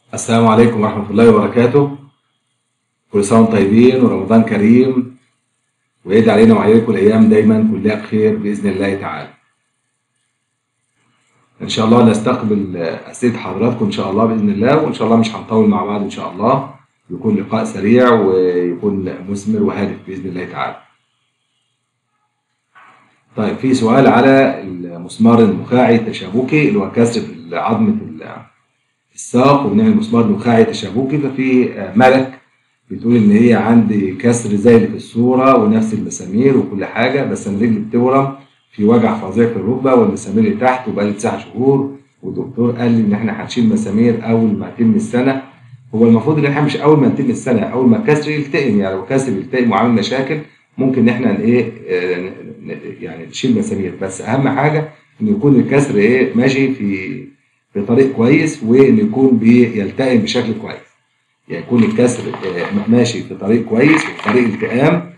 السلام عليكم ورحمة الله وبركاته كل سنة وانتم طيبين ورمضان كريم ويعيد علينا وعليكم الأيام دايما كلها بخير بإذن الله تعالى إن شاء الله نستقبل أسئلة حضراتكم إن شاء الله بإذن الله وإن شاء الله مش هنطول مع بعض إن شاء الله يكون لقاء سريع ويكون مثمر وهادف بإذن الله تعالى طيب في سؤال على المسمار النخاعي التشابكي اللي هو كسر في عظمة الساق وبنعمل مسمار نخاعي تشابكي ففي ملك بتقول ان هي عندي كسر زي اللي في الصوره ونفس المسامير وكل حاجه بس انا رجلي بتورم في وجع فظيع في الركبه والمسامير اللي تحت وبقالي تسع شهور والدكتور قال لي ان احنا هنشيل مسامير اول ما تتم السنه هو المفروض ان احنا مش اول ما تتم السنه اول ما الكسر يلتئم يعني لو الكسر يلتئم وعامل مشاكل ممكن ان احنا ايه يعني نشيل مسامير بس اهم حاجه ان يكون الكسر ايه ماشي في في طريق كويس وان يكون بيلتئم بشكل كويس يعني يكون الكسر ماشي في طريق كويس وفي طريق التئام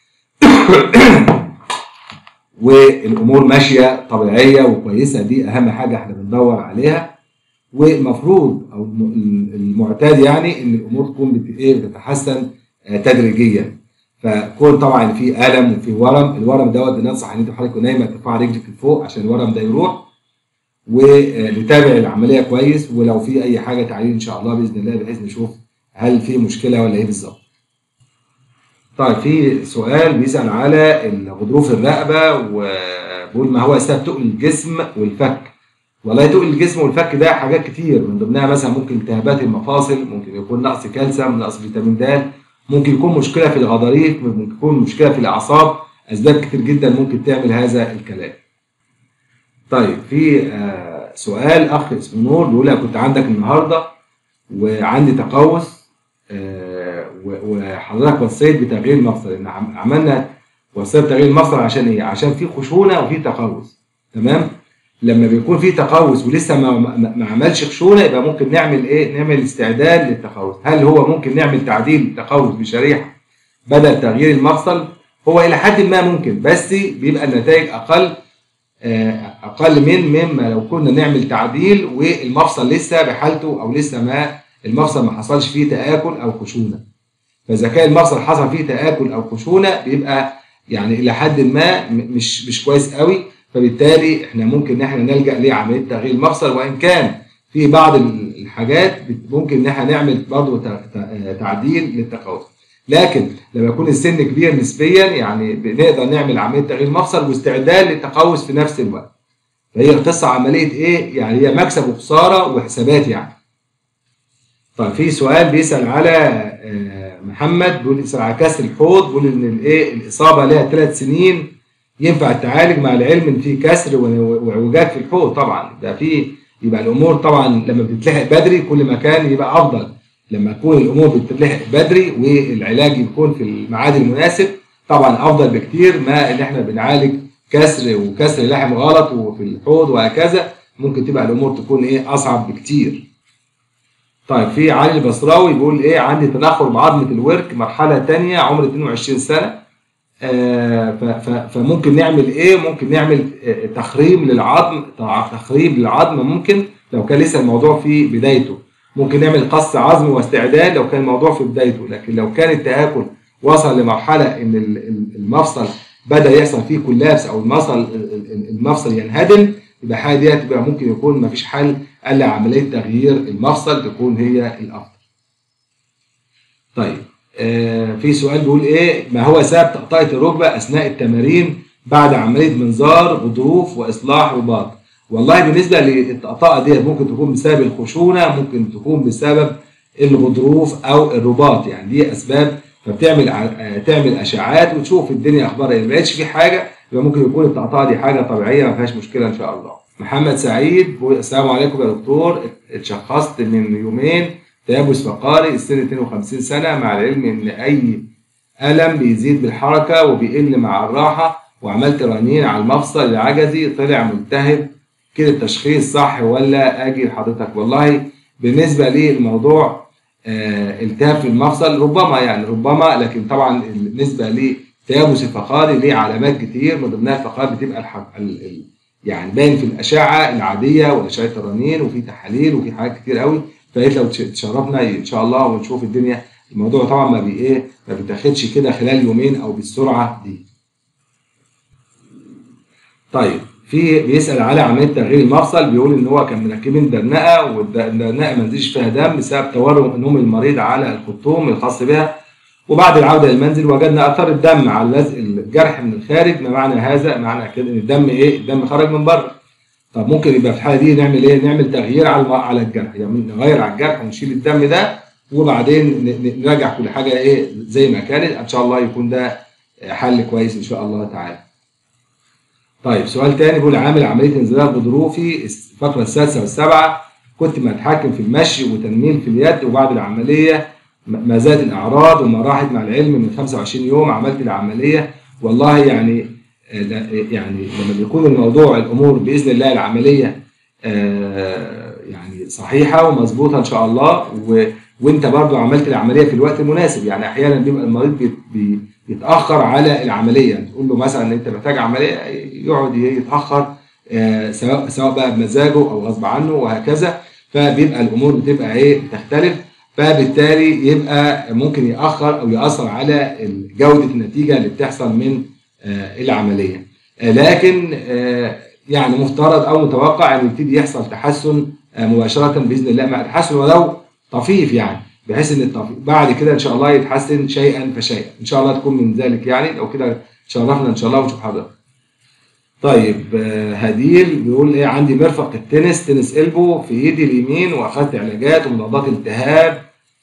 والامور ماشيه طبيعيه وكويسه دي اهم حاجه احنا بندور عليها والمفروض او المعتاد يعني ان الامور تكون بتتحسن تدريجيا فكون طبعا في الم وفي ورم الورم دوت بننصح ان انت حضرتك نايمه ترفع رجلك لفوق عشان الورم ده يروح ونتابع العمليه كويس ولو في اي حاجه تعليل ان شاء الله باذن الله بحيث نشوف هل في مشكله ولا ايه بالظبط. طيب في سؤال بيسال على غضروف الرقبه وبيقول ما هو سبب تقل الجسم والفك؟ والله تقل الجسم والفك ده حاجات كتير من ضمنها مثلا ممكن التهابات المفاصل، ممكن يكون نقص كالسيوم، نقص فيتامين د، ممكن يكون مشكله في الغضاريف، ممكن يكون مشكله في الاعصاب، اسباب كتير جدا ممكن تعمل هذا الكلام. طيب في آه سؤال اخ اسمه نور بيقول لك كنت عندك النهارده وعندي تقوس آه وحضرتك وصيت بتغيير المفصل ان عملنا وصيه بتغيير المفصل عشان ايه؟ عشان في خشونه وفي تقوس تمام؟ لما بيكون في تقوس ولسه ما, ما, ما عملش خشونه يبقى ممكن نعمل ايه؟ نعمل استعداد للتقوس، هل هو ممكن نعمل تعديل تقوس بشريحه بدل تغيير المفصل؟ هو الى حد ما ممكن بس بيبقى النتائج اقل اقل من مما لو كنا نعمل تعديل والمفصل لسه بحالته او لسه ما المفصل ما حصلش فيه تاكل او خشونه فاذا كان المفصل حصل فيه تاكل او خشونه بيبقى يعني الى حد ما مش مش كويس قوي فبالتالي احنا ممكن ان احنا نلجا لعمليه تغيير المفصل وان كان في بعض الحاجات ممكن ان احنا نعمل برضه تعديل للتقوس لكن لما يكون السن كبير نسبيا يعني بنقدر نعمل عمليه تغيير مفصل واستعداد للتقوس في نفس الوقت. فهي القصه عمليه ايه؟ يعني هي مكسب وخساره وحسابات يعني. طيب في سؤال بيسال على محمد بيقول يسال على كسر الحوض بيقول ان الايه الاصابه لها ثلاث سنين ينفع التعالج مع العلم ان في كسر واعوجاج في الحوض طبعا ده في يبقى الامور طبعا لما بتتلحق بدري كل ما كان يبقى افضل. لما تكون الامور بتتلحق بدري والعلاج يكون في الميعاد المناسب طبعا افضل بكتير ما ان احنا بنعالج كسر وكسر لحم غلط وفي الحوض وهكذا ممكن تبقى الامور تكون ايه اصعب بكتير. طيب في علي البصراوي بيقول ايه عندي تنخر بعظمه الورك مرحله ثانيه عمر 22 سنه آه فممكن نعمل ايه؟ ممكن نعمل تخريم للعظم تخريم للعظم ممكن لو كان لسه الموضوع في بدايته. ممكن نعمل قص عظمي واستعداد لو كان الموضوع في بدايته لكن لو كان التآكل وصل لمرحلة إن المفصل بدأ يحصل فيه كولابس أو المفصل المفصل ينهدم يبقى حاجة دي تبقى ممكن يكون مفيش حل إلا عملية تغيير المفصل تكون هي الأفضل. طيب آه في سؤال بيقول إيه ما هو سبب تقطيع الركبة أثناء التمارين بعد عملية منظار غضروف وإصلاح رباط؟ والله بالنسبه للتقطاعه ديت ممكن تكون بسبب الخشونه ممكن تكون بسبب الغضروف او الرباط يعني دي اسباب فبتعمل تعمل اشعاعات وتشوف الدنيا اخبارها ايه ما لقيتش في حاجه يبقى ممكن يكون التقطاعه دي حاجه طبيعيه ما فيهاش مشكله ان شاء الله. محمد سعيد السلام عليكم يا دكتور اتشخصت من يومين تيبس فقاري السن 52 سنه مع العلم ان اي الم بيزيد بالحركه وبيقل مع الراحه وعملت رنين على المفصل العجزي طلع ملتهب كده التشخيص صح ولا اجي لحضرتك والله بالنسبه للموضوع آه التهاب في المفصل ربما يعني ربما لكن طبعا بالنسبه لتيابس الفقاري ليه علامات كتير من ضمنها الفقار بتبقى الحق ال ال يعني باين في الاشعه العاديه والاشعه الرنين وفي تحاليل وفي حاجات كتير قوي فقلت لو تشرفنا ان شاء الله ونشوف الدنيا الموضوع طبعا ما بي ايه ما بيتاخدش كده خلال يومين او بالسرعه دي طيب في بيسال على عمليه تغيير المفصل بيقول ان هو كان مركبين درنقه والدرنقه ما نزلش فيها دم بسبب تورم نوم المريض على الخرطوم الخاص بها وبعد العوده للمنزل وجدنا اثار الدم على لزق الجرح من الخارج ما معنى هذا؟ معنى كده ان الدم ايه؟ الدم خرج من بره. طب ممكن يبقى في الحاله دي نعمل ايه؟ نعمل تغيير على على الجرح يعني نغير على الجرح ونشيل الدم ده وبعدين نراجع كل حاجه ايه زي ما كانت ان شاء الله يكون ده حل كويس ان شاء الله تعالى. طيب سؤال تاني بيقول عامل عمليه انزلاق غضروفي الفقره السادسه والسابعه كنت متحكم في المشي وتنميل في اليد وبعد العمليه ما زالت الاعراض وما راحت مع العلم من 25 يوم عملت العمليه والله يعني يعني لما بيكون الموضوع الامور باذن الله العمليه يعني صحيحه ومظبوطه ان شاء الله و وانت برضو عملت العمليه في الوقت المناسب يعني احيانا بيبقى المريض بيتاخر على العمليه تقول له مثلا ان انت محتاج عمليه يقعد يتاخر سواء سواء بقى بمزاجه او غصب عنه وهكذا فبيبقى الامور بتبقى ايه بتختلف فبالتالي يبقى ممكن ياخر او ياثر على جوده النتيجه اللي بتحصل من العمليه لكن يعني مفترض او متوقع ان يبتدي يحصل تحسن مباشره باذن الله مع تحسن ولو طفيف يعني بحيث ان الطفيف بعد كده ان شاء الله يتحسن شيئا فشيئا ان شاء الله تكون من ذلك يعني لو كده شرفنا ان شاء الله ونشوف حضرتك طيب هديل بيقول ايه عندي مرفق التنس تنس البو في ايدي اليمين واخدت علاجات ومضادات التهاب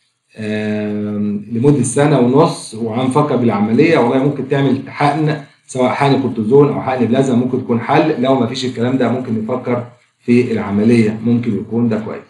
لمده سنه ونص وعم فكر بالعمليه والله ممكن تعمل حقن سواء حقن كورتيزون او حقن بلازما ممكن تكون حل لو ما فيش الكلام ده ممكن نفكر في العمليه ممكن يكون ده كويس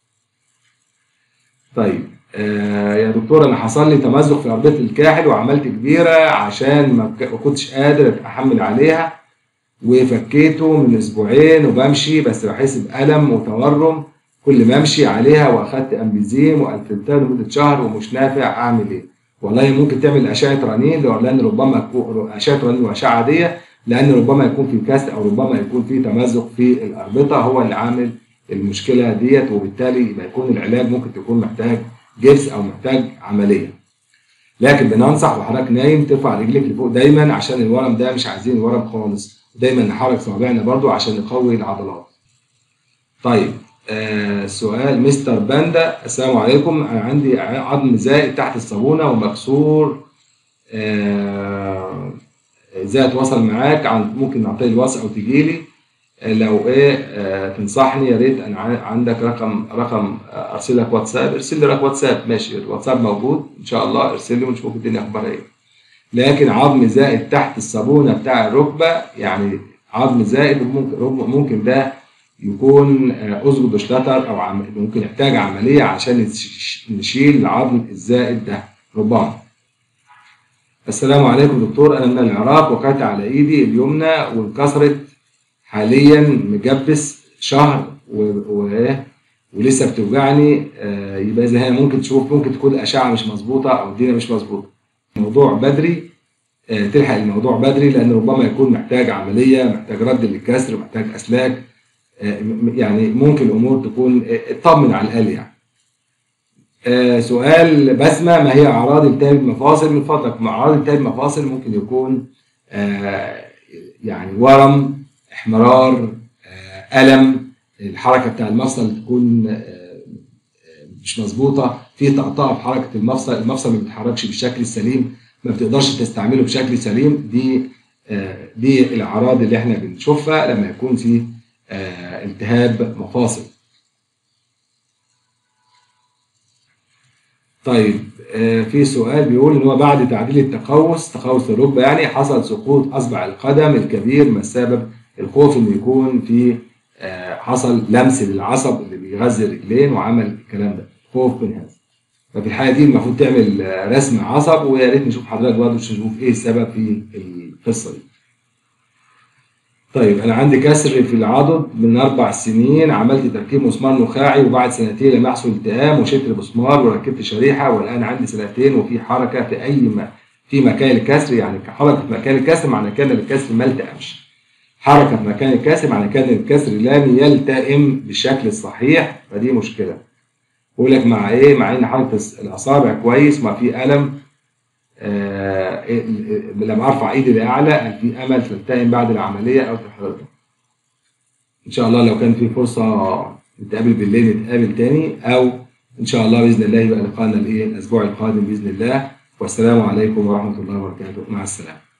طيب آه يا دكتور انا حصل لي تمزق في ارضيه الكاحل وعملت كبيره عشان ما كنتش قادر احمل عليها وفكيته من اسبوعين وبمشي بس بحس بالم وتورم كل ما امشي عليها واخدت امبيزيم والفلتان لمده شهر ومش نافع اعمل ايه؟ والله ممكن تعمل اشعه رنين لان ربما اشعه رنين واشعه عاديه لان ربما يكون في كسر او ربما يكون في تمزق في الاربطه هو اللي عامل المشكله ديت وبالتالي يبقى يكون العلاج ممكن تكون محتاج جبس او محتاج عمليه. لكن بننصح وحضرتك نايم ترفع رجلك لفوق دايما عشان الورم ده مش عايزين الورم خالص دايما نحرك صوابعنا برضو عشان نقوي العضلات. طيب آه سؤال مستر باندا السلام عليكم انا عندي عظم زائد تحت الصابونه ومكسور آه ازاي اتواصل معاك عن ممكن نعطيه الوصف او تجي لي لو ايه آه تنصحني يا ريت انا عندك رقم رقم ارسل لك واتساب ارسل لي رقم واتساب ماشي الواتساب موجود ان شاء الله ارسل لي ونشوف الدنيا اخبارها ايه لكن عظم زائد تحت الصابونه بتاع الركبه يعني عظم زائد ممكن ممكن ده يكون اصبغ شلاتر او ممكن يحتاج عمليه عشان نشيل العظم الزائد ده ربما السلام عليكم دكتور انا من العراق وقعت على ايدي اليمنى وانكسرت حاليا مجبس شهر و... و... ولسه بتوجعني آه يبقى اذا هي ممكن تشوف ممكن تكون الاشعه مش مظبوطه او الدنيا مش مظبوطه الموضوع بدري آه تلحق الموضوع بدري لان ربما يكون محتاج عمليه محتاج رد للكسر محتاج اسلاك آه يعني ممكن الامور تكون اطمن على الاقل يعني آه سؤال بسمة ما هي أعراض التهاب المفاصل من فضلك أعراض التهاب المفاصل ممكن يكون آه يعني ورم احمرار آه ألم الحركة بتاع المفصل تكون مش مظبوطة في تقطع في حركة المفصل المفصل ما بيتحركش بالشكل السليم ما بتقدرش تستعمله بشكل سليم دي دي الأعراض اللي احنا بنشوفها لما يكون في التهاب مفاصل طيب آه في سؤال بيقول ان هو بعد تعديل التقوس تقوس الركبه يعني حصل سقوط اصبع القدم الكبير ما السبب الخوف انه يكون في آه حصل لمس للعصب اللي بيغذي الرجلين وعمل الكلام ده خوف من هذا ففي الحاله دي المفروض تعمل آه رسم عصب ويا ريت نشوف حضرتك برضه نشوف ايه السبب في القصه دي طيب انا عندي كسر في العضد من اربع سنين عملت تركيب مسمار نخاعي وبعد سنتين لم يحصل التئام وشلت المسمار وركبت شريحه والان عندي سنتين وفي حركه في اي ما في مكان الكسر يعني حركه في مكان الكسر معنى كده ان الكسر ما التئمش حركه في مكان الكسر معنى كده ان الكسر لم يلتئم بالشكل الصحيح فدي مشكله بقول لك مع ايه مع ان حركه الاصابع كويس ما في الم آه إيه- إيه- لما ارفع ايدي لاعلى هل في امل تلتئم بعد العمليه او تحرك ان شاء الله لو كان في فرصه نتقابل بالليل نتقابل تاني او ان شاء الله باذن الله يبقى لقاءنا الايه الاسبوع القادم باذن الله والسلام عليكم ورحمه الله وبركاته مع السلامه